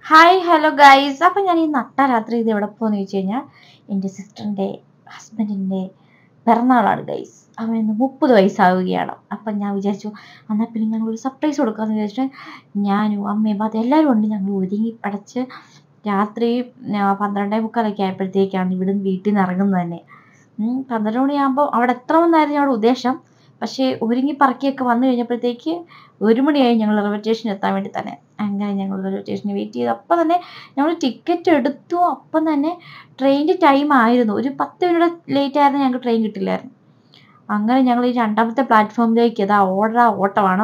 Hi hello guys അപ്പം ഞാൻ ഈ നട്ട രാത്രി ഇത് എവിടെ പോകുന്നു ചോദിച്ചു കഴിഞ്ഞാൽ എൻ്റെ സിസ്റ്ററിൻ്റെ ഹസ്ബൻഡിൻ്റെ പിറന്നാളാണ് ഗൈസ് അവൻ ഇന്ന് മുപ്പത് വയസ്സാവുകയാണ് അപ്പം ഞാൻ വിചാരിച്ചു എന്നാൽ പിന്നെ ഞങ്ങൾ ഒരു സർപ്രൈസ് കൊടുക്കാമെന്ന് വിചാരിച്ചിട്ട് ഞാനും അമ്മയും അത് എല്ലാവരും ഉണ്ട് ഞങ്ങൾ ഒരുങ്ങി പടച്ച് രാത്രി ആ, പന്ത്രണ്ടേ മുക്കാലൊക്കെ ആയപ്പോഴത്തേക്കാണ് ഇവിടുന്ന് വീട്ടിൽ നിന്ന് ഇറങ്ങുന്നത് തന്നെ ഉം, പന്ത്രണ്ട് മണിയാകുമ്പോൾ അവിടെ എത്തണമെന്നായിരുന്നു ഞങ്ങളുടെ ഉദ്ദേശം പക്ഷേ ഒരുങ്ങി പറക്കിയൊക്കെ വന്നു കഴിഞ്ഞപ്പോഴത്തേക്ക് ഒരു മണിയായി ഞങ്ങൾ റെയിൽവേ സ്റ്റേഷനിൽ എത്താൻ വേണ്ടി തന്നെ അങ്ങനെ ഞങ്ങൾ റെയിൽവേ സ്റ്റേഷനിൽ വെയിറ്റ് ചെയ്തു അപ്പം തന്നെ ഞങ്ങൾ ടിക്കറ്റ് എടുത്തു അപ്പം തന്നെ ട്രെയിനിൻ്റെ ടൈം ആയിരുന്നു ഒരു പത്ത് മിനിറ്റ് ലേറ്റ് ആയിരുന്നു ഞങ്ങൾക്ക് ട്രെയിൻ കിട്ടില്ലായിരുന്നു അങ്ങനെ ഞങ്ങൾ ഈ രണ്ടാമത്തെ പ്ലാറ്റ്ഫോമിലേക്ക് ഇതാ ഓടാ ഓട്ടമാണ്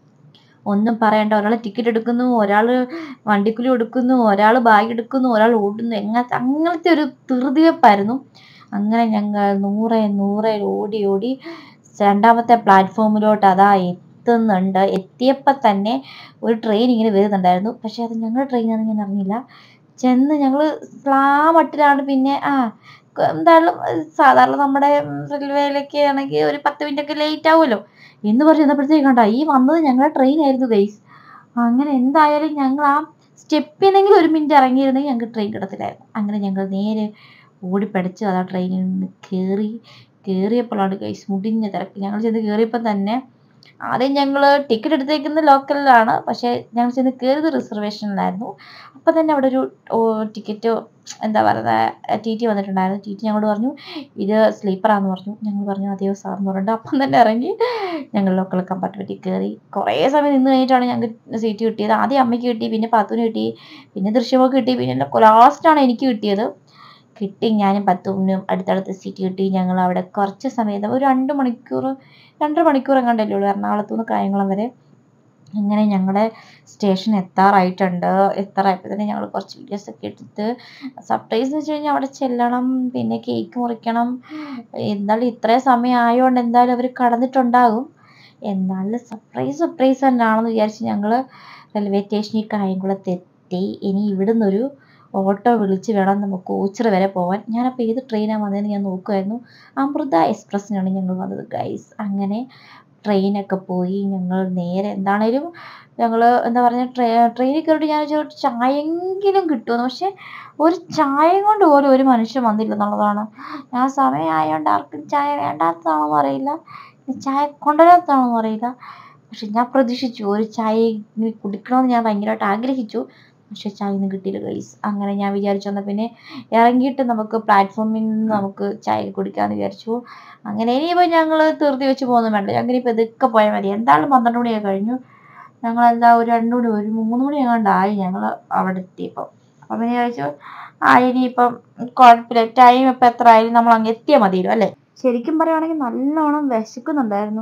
ഒന്നും പറയണ്ട ഒരാൾ ടിക്കറ്റ് എടുക്കുന്നു ഒരാൾ വണ്ടിക്കൂലി കൊടുക്കുന്നു ഒരാൾ ബാഗ് എടുക്കുന്നു ഒരാൾ ഓടുന്നു എങ്ങനത്തെ അങ്ങനത്തെ ഒരു ധൃതിവെപ്പായിരുന്നു അങ്ങനെ ഞങ്ങൾ നൂറെ നൂറെ ഓടി ഓടി രണ്ടാമത്തെ പ്ലാറ്റ്ഫോമിലോട്ട് അതാ എത്തുന്നുണ്ട് എത്തിയപ്പോൾ തന്നെ ഒരു ട്രെയിൻ ഇങ്ങനെ വരുന്നുണ്ടായിരുന്നു പക്ഷേ അത് ഞങ്ങളുടെ ട്രെയിനാണെന്ന് ഞാൻ അറിഞ്ഞില്ല ചെന്ന് ഞങ്ങൾ സ്ലാമട്ടിലാണ് പിന്നെ ആ ക- എന്തായാലും ഏഹ് സാധാരണ നമ്മുടെ റെയിൽവേയിലൊക്കെ ആണെങ്കിൽ ഒരു പത്ത് മിനിറ്റ് ഒക്കെ ലേറ്റ് ആവുമല്ലോ എന്ന് പറഞ്ഞ് ചെന്നപ്പോഴത്തേക്ക് കണ്ട ഈ വന്നത് ഞങ്ങളുടെ ട്രെയിൻ ആയിരുന്നു ഗൈസ് അങ്ങനെ എന്തായാലും ഞങ്ങൾ ആ സ്റ്റെപ്പിനെങ്കിലും ഒരു മിനിറ്റ് ഇറങ്ങിയിരുന്നെങ്കിൽ ഞങ്ങൾക്ക് ട്രെയിൻ കിടത്തില്ലായിരുന്നു അങ്ങനെ ഞങ്ങൾ നേരെ ഓടിപ്പടിച്ച് അത് ആ ട്രെയിനിൽ നിന്ന് കയറി കയറിയപ്പോഴാണ് ഗൈസ് മുടിഞ്ഞ തിരക്ക് ഞങ്ങൾ ചെന്ന് കയറിയപ്പോൾ തന്നെ ആദ്യം ഞങ്ങൾ ടിക്കറ്റ് എടുത്തേക്കുന്നത് ലോക്കലിലാണ് പക്ഷേ ഞങ്ങൾ ചെന്ന് കയറിയത് റിസർവേഷനിലായിരുന്നു അപ്പോൾ തന്നെ അവിടെ ഒരു ടിക്കറ്റ് എന്താ പറയുക ടി ടി വന്നിട്ടുണ്ടായിരുന്നു ടി ടി ഞങ്ങളോട് പറഞ്ഞു ഇത് സ്ലീപ്പറാന്ന് പറഞ്ഞു ഞങ്ങൾ പറഞ്ഞു അതെയോ സാർ എന്ന് പറഞ്ഞിട്ട് അപ്പം തന്നെ ഇറങ്ങി ഞങ്ങൾ ലോക്കൽ കമ്പാർട്ട്മെൻറ്റിൽ കയറി കുറേ സമയം നിന്ന് കഴിഞ്ഞിട്ടാണ് ഞങ്ങൾക്ക് സീറ്റ് കിട്ടിയത് ആദ്യം അമ്മയ്ക്ക് കിട്ടി പിന്നെ പാത്തുവിന് കിട്ടി പിന്നെ ദൃശ്യമൊക്കെ കിട്ടി പിന്നെ ലാസ്റ്റാണ് എനിക്ക് കിട്ടിയത് കിട്ടി ഞാനും പത്തുവിനും അടുത്തടുത്ത് സീറ്റ് കിട്ടി ഞങ്ങൾ അവിടെ കുറച്ച് സമയം ഒരു രണ്ട് മണിക്കൂർ രണ്ടര മണിക്കൂർ എങ്ങാണ്ടല്ലേ ഉള്ളൂ എറണാകുളത്തു നിന്ന് കായംകുളം വരെ അങ്ങനെ ഞങ്ങളുടെ സ്റ്റേഷൻ എത്താറായിട്ടുണ്ട് എത്താറായപ്പോൾ തന്നെ ഞങ്ങൾ കുറച്ച് വീഡിയോസ് ഒക്കെ എടുത്ത് സർപ്രൈസ് എന്ന് വെച്ച് കഴിഞ്ഞാൽ അവിടെ ചെല്ലണം പിന്നെ കേക്ക് മുറിക്കണം എന്തായാലും ഇത്രയും സമയം ആയതുകൊണ്ട് എന്തായാലും അവർ കടന്നിട്ടുണ്ടാകും എന്നാലും സർപ്രൈസ് സർപ്രൈസ് തന്നെയാണെന്ന് വിചാരിച്ച് ഞങ്ങൾ റെയിൽവേ സ്റ്റേഷനിൽ കായംകുളത്ത് എത്തി ഇനി ഇവിടുന്ന് ഒരു ഓട്ടോ വിളിച്ച് വേണം നമുക്ക് ഓച്ചിറ വരെ പോകാൻ ഞാനപ്പോൾ ഏത് ട്രെയിനാണ് വന്നതെന്ന് ഞാൻ നോക്കുമായിരുന്നു അമൃത എക്സ്പ്രസ്സിനാണ് ഞങ്ങൾ വന്നത് ഗൈസ് അങ്ങനെ ട്രെയിനൊക്കെ പോയി ഞങ്ങൾ നേരെ എന്താണേലും ഞങ്ങൾ എന്താ പറയുക ട്രെ ട്രെയിനിൽ കയറിയിട്ട് ഞാൻ വിചാരിച്ചു ഒരു ചായയെങ്കിലും കിട്ടുമെന്ന് പക്ഷേ ഒരു ചായ കൊണ്ട് പോലും ഒരു മനുഷ്യൻ വന്നില്ല എന്നുള്ളതാണ് ഞാൻ സമയമായതുകൊണ്ട് ആർക്കും ചായ വേണ്ടാത്തതാണോ അറിയില്ല ഇനി ചായ കൊണ്ടുവരാത്തതാണോ അറിയില്ല പക്ഷെ ഞാൻ പ്രതീക്ഷിച്ചു ഒരു ചായ ഇനി കുടിക്കണമെന്ന് ഞാൻ ഭയങ്കരമായിട്ട് ആഗ്രഹിച്ചു പക്ഷെ ചായ ഒന്നും കിട്ടിയില്ല ഗൈസ് അങ്ങനെ ഞാൻ വിചാരിച്ചു എന്നാൽ പിന്നെ ഇറങ്ങിയിട്ട് നമുക്ക് പ്ലാറ്റ്ഫോമിൽ നിന്ന് നമുക്ക് ചായ കുടിക്കാമെന്ന് വിചാരിച്ചു അങ്ങനെ ഇനിയിപ്പോൾ ഞങ്ങൾ തീർത്തി വെച്ച് പോകുന്നു വേണ്ട ഞങ്ങൾ ഇനിയിപ്പോൾ ഇതൊക്കെ പോയാൽ മതി എന്തായാലും പന്ത്രണ്ട് മണിയൊക്കെ കഴിഞ്ഞു ഞങ്ങളെന്താ ഒരു രണ്ട് മണി ഒരു മൂന്ന് മണി എങ്ങാണ്ടായി ഞങ്ങൾ അവിടെ എത്തിയപ്പോൾ അപ്പം പിന്നെ വിചാരിച്ചു ആ ഇനിയിപ്പം കുഴപ്പമില്ല ടൈം ഇപ്പം എത്ര ആയാലും നമ്മൾ അങ്ങ് എത്തിയാൽ മതിയല്ലോ അല്ലേ ശരിക്കും പറയുവാണെങ്കിൽ നല്ലോണം വിശക്കുന്നുണ്ടായിരുന്നു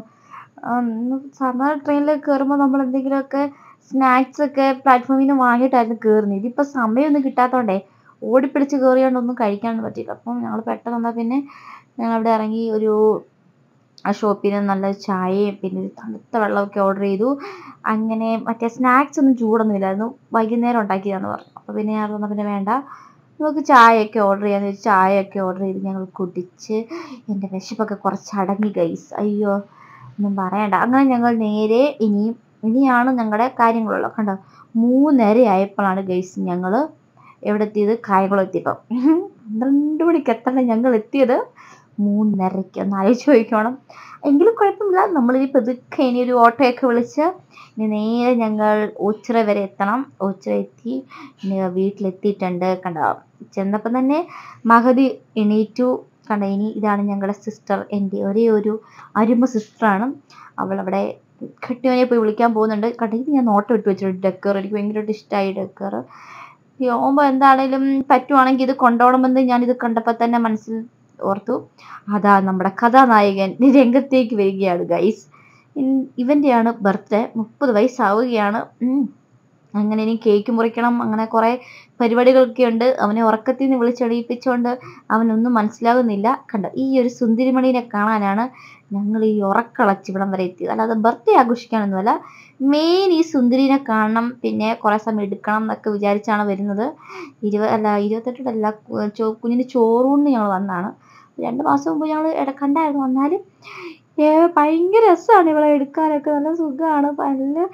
സാധാരണ ട്രെയിനിൽ കയറുമ്പോൾ നമ്മൾ എന്തെങ്കിലുമൊക്കെ സ്നാക്സ് ഒക്കെ പ്ലാറ്റ്ഫോമിൽ നിന്ന് വാങ്ങിയിട്ടായിരുന്നു കയറുന്നത് ഇതിപ്പോൾ സമയമൊന്നും കിട്ടാത്തതുകൊണ്ടേ ഓടിപ്പിടിച്ച് കയറിയോണ്ടൊന്നും കഴിക്കാനൊന്നും പറ്റില്ല അപ്പം ഞങ്ങൾ പെട്ടെന്ന് വന്നാൽ പിന്നെ ഞങ്ങൾ അവിടെ ഇറങ്ങി ഒരു ആ ഷോപ്പിൽ നിന്ന് നല്ല ചായയും പിന്നെ ഒരു തണുത്ത വെള്ളമൊക്കെ ഓർഡർ ചെയ്തു അങ്ങനെ മറ്റേ സ്നാക്സ് ഒന്നും ചൂടൊന്നും ഇല്ലായിരുന്നു വൈകുന്നേരം ഉണ്ടാക്കിയതാന്ന് പറഞ്ഞു അപ്പോൾ പിന്നെ ഞാൻ പറഞ്ഞാൽ പിന്നെ വേണ്ട നമുക്ക് ചായയൊക്കെ ഓർഡർ ചെയ്യാന്ന് വെച്ച് ചായയൊക്കെ ഓർഡർ ചെയ്ത് ഞങ്ങൾ കുടിച്ച് എൻ്റെ വിശപ്പൊക്കെ കുറച്ച് അടങ്ങി ഗൈസ് അയ്യോ ഒന്നും പറയണ്ട അങ്ങനെ ഞങ്ങൾ നേരെ ഇനിയും ഇനിയാണ് ഞങ്ങളുടെ കാര്യങ്ങളുള്ളത് കണ്ടോ മൂന്നര ആയപ്പോഴാണ് ഗൈസ് ഞങ്ങൾ എവിടെ എത്തിയത് കായംകുളം എത്തിയപ്പം പന്ത്രണ്ട് മണിക്ക് എത്തണ്ട ഞങ്ങൾ എത്തിയത് മൂന്നരയ്ക്ക് ഒന്ന് ആലോചിച്ച് ചോദിക്കണം എങ്കിലും കുഴപ്പമില്ല നമ്മളിനി പതുക്കെ ഇനി ഒരു ഓട്ടോയൊക്കെ വിളിച്ച് ഇനി നേരെ ഞങ്ങൾ ഓച്ചിറ വരെ എത്തണം ഓച്ചിറ എത്തി ഇനി വീട്ടിലെത്തിയിട്ടുണ്ട് കണ്ടോ ചെന്നപ്പം തന്നെ മഹതി എണീറ്റു കണ്ട ഇനി ഇതാണ് ഞങ്ങളുടെ സിസ്റ്റർ എൻ്റെ ഒരേ ഒരു അരുമ സിസ്റ്ററാണ് അവൾ അവിടെ കെട്ടിയവനെ പോയി വിളിക്കാൻ പോകുന്നുണ്ട് കണ്ട ഇത് ഞാൻ നോട്ടം ഇട്ട് വെച്ചിട്ടുണ്ട് ഡെക്കർ എനിക്ക് ഭയങ്കരമായിട്ട് ഇഷ്ടമായി ഡെക്കർ പോകുമ്പോൾ എന്താണേലും പറ്റുവാണെങ്കിൽ ഇത് കൊണ്ടുപോകണമെന്ന് ഞാനിത് കണ്ടപ്പോൾ തന്നെ മനസ്സിൽ ഓർത്തു അതാ നമ്മുടെ കഥാനായകൻ രംഗത്തേക്ക് വരികയാണ് ഗൈസ് ഇവൻ്റെയാണ് ബർത്ത്ഡേ മുപ്പത് വയസ്സാവുകയാണ് ഉം. അങ്ങനെ ഇനി കേക്ക് മുറിക്കണം അങ്ങനെ കുറേ പരിപാടികളൊക്കെ ഉണ്ട് അവനെ ഉറക്കത്തിൽ നിന്ന് വിളിച്ചെണീപ്പിച്ചുകൊണ്ട് അവനൊന്നും മനസ്സിലാകുന്നില്ല കണ്ടോ ഈ ഒരു സുന്ദരിമണീനെ കാണാനാണ് ഞങ്ങൾ ഈ ഉറക്കളച്ച് ഇവിടം വരെ എത്തിയത് അല്ലാതെ ബർത്ത്ഡേ ആഘോഷിക്കാനൊന്നുമല്ല മെയിൻ ഈ സുന്ദരീനെ കാണണം പിന്നെ കുറേ സമയം എടുക്കണം എന്നൊക്കെ വിചാരിച്ചാണ് വരുന്നത് ഇരുപത് അല്ല ഇരുപത്തെട്ടല്ല കു- ചോ കുഞ്ഞിന് ചോറൂണിന് ഞങ്ങൾ വന്നതാണ് രണ്ട് മാസം മുമ്പ് ഞങ്ങൾ ഇട കണ്ടായിരുന്നു വന്നാലും ഏ, ഭയങ്കര രസമാണ് ഇവളെ എടുക്കാനൊക്കെ നല്ല സുഖമാണ് നല്ല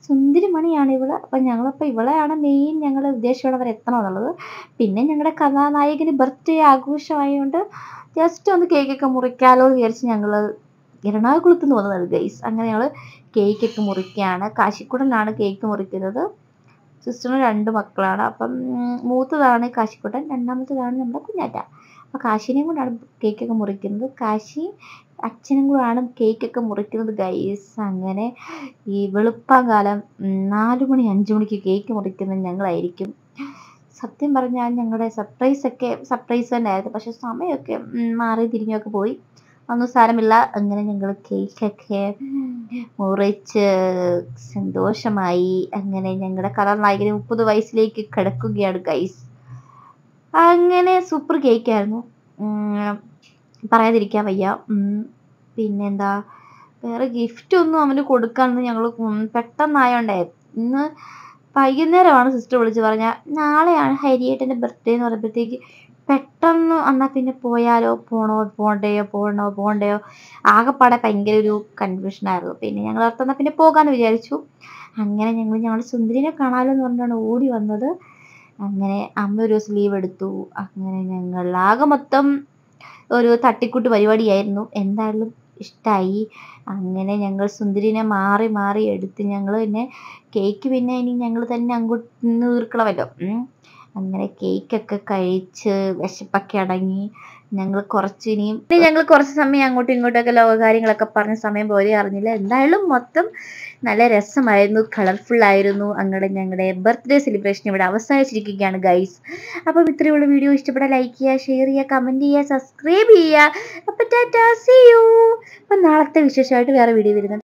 സുന്ദരിമണിയാണ് ഇവള് അപ്പം ഞങ്ങളപ്പോൾ ഇവളെയാണ് മെയിൻ ഞങ്ങൾ ഉദ്ദേശിച്ചോടെ വരെ എത്തണം എന്നുള്ളത് പിന്നെ ഞങ്ങളുടെ കഥാനായകന് ബർത്ത്ഡേ ആഘോഷമായതുകൊണ്ട് ജസ്റ്റ് ഒന്ന് കേക്കൊക്കെ മുറിക്കാലോ എന്ന് വിചാരിച്ച് ഞങ്ങൾ എറണാകുളത്ത് നിന്ന് വന്നതാണ് ഗൈസ് അങ്ങനെ ഞങ്ങൾ കേക്കൊക്കെ മുറിക്കുകയാണ് കാശിക്കുടനാണ് കേക്ക് മുറിക്കുന്നത് സിസ്റ്ററിന് രണ്ട് മക്കളാണ് അപ്പം ഉം, മൂത്തതാണ് കാശിക്കുട്ടൻ രണ്ടാമത്തേതാണ് നമ്മുടെ കുഞ്ഞാറ്റ അപ്പോൾ കാശിനെയും കൊണ്ടാണ് കേക്കൊക്കെ മുറിക്കുന്നത് കാശി അച്ഛനും കൂടാണ് കേക്കൊക്കെ മുറിക്കുന്നത് ഗൈസ് അങ്ങനെ ഈ വെളുപ്പാങ്കാലം ഉം, നാല് മണി അഞ്ച് മണിക്ക് കേക്ക് മുറിക്കുന്നത് ഞങ്ങളായിരിക്കും സത്യം പറഞ്ഞാൽ ഞങ്ങളുടെ സർപ്രൈസ് ഒക്കെ സർപ്രൈസ് തന്നെയായിരുന്നു പക്ഷെ സമയമൊക്കെ ഉം, മാറി തിരിഞ്ഞൊക്കെ പോയി ഒന്നും സാരമില്ല അങ്ങനെ ഞങ്ങൾ കേക്കൊക്കെ മുറിച്ച് സന്തോഷമായി അങ്ങനെ ഞങ്ങളുടെ കലാനായകന് മുപ്പത് വയസ്സിലേക്ക് കിടക്കുകയാണ് ഗൈസ് അങ്ങനെ സൂപ്പർ കേക്കായിരുന്നു ഉം, പറയാതിരിക്കാൻ വയ്യ ഉം, പിന്നെന്താ വേറെ ഗിഫ്റ്റ് ഒന്നും അവന് കൊടുക്കാനൊന്നും ഞങ്ങൾ പെട്ടെന്നായോണ്ടേ ഇന്ന് വൈകുന്നേരമാണ് സിസ്റ്റർ വിളിച്ച് പറഞ്ഞ നാളെയാണ് ഹരിയേട്ടൻ്റെ ബർത്ത്ഡേ എന്ന് പറയുമ്പോഴത്തേക്ക് പെട്ടെന്ന് എന്നാൽ പിന്നെ പോയാലോ പോണോ പോണ്ടയോ പോണോ പോണ്ടയോ ആകെപ്പാടെ ഭയങ്കര ഒരു കൺഫ്യൂഷനായിരുന്നു പിന്നെ ഞങ്ങൾ ഓർത്തെന്നാൽ പിന്നെ പോകാമെന്ന് വിചാരിച്ചു അങ്ങനെ ഞങ്ങൾ ഞങ്ങളുടെ സുന്ദരിനെ കാണാമല്ലോ എന്ന് പറഞ്ഞാണ് ഓടി വന്നത് അങ്ങനെ അമ്മ ഒരു ദിവസം ലീവ് എടുത്തു അങ്ങനെ ഞങ്ങൾ ആകെ മൊത്തം ഒരു തട്ടിക്കൂട്ട് പരിപാടിയായിരുന്നു എന്തായാലും ഇഷ്ടമായി അങ്ങനെ ഞങ്ങൾ സുന്ദരിനെ മാറി മാറി എടുത്ത് ഞങ്ങൾ പിന്നെ കേക്ക് പിന്നെ ഇനി ഞങ്ങൾ തന്നെ അങ്ങോട്ട് തീർക്കണമല്ലോ ഉം. അങ്ങനെ കേക്കൊക്കെ കഴിച്ച് വിശപ്പൊക്കെ അടങ്ങി ഞങ്ങൾ കുറച്ച് ഇനിയും ഇനി ഞങ്ങൾ കുറച്ച് സമയം അങ്ങോട്ടും ഇങ്ങോട്ടൊക്കെ ലോക കാര്യങ്ങളൊക്കെ പറഞ്ഞ സമയം പോലെ അറിഞ്ഞില്ല എന്തായാലും മൊത്തം നല്ല രസമായിരുന്നു കളർഫുൾ ആയിരുന്നു അങ്ങനെ ഞങ്ങളുടെ ബർത്ത്ഡേ സെലിബ്രേഷൻ ഇവിടെ അവസാനിച്ചിരിക്കുകയാണ് ഗൈസ് അപ്പം ഇത്രയുള്ള വീഡിയോ ഇഷ്ടപ്പെട്ടാൽ ലൈക്ക് ചെയ്യുക ഷെയർ ചെയ്യുക കമൻറ്റ് ചെയ്യുക സബ്സ്ക്രൈബ് ചെയ്യുക അപ്പം ടാറ്റാ സി യു അപ്പം നാളത്തെ വിശേഷമായിട്ട് വേറെ വീഡിയോ വരുന്നുണ്ട്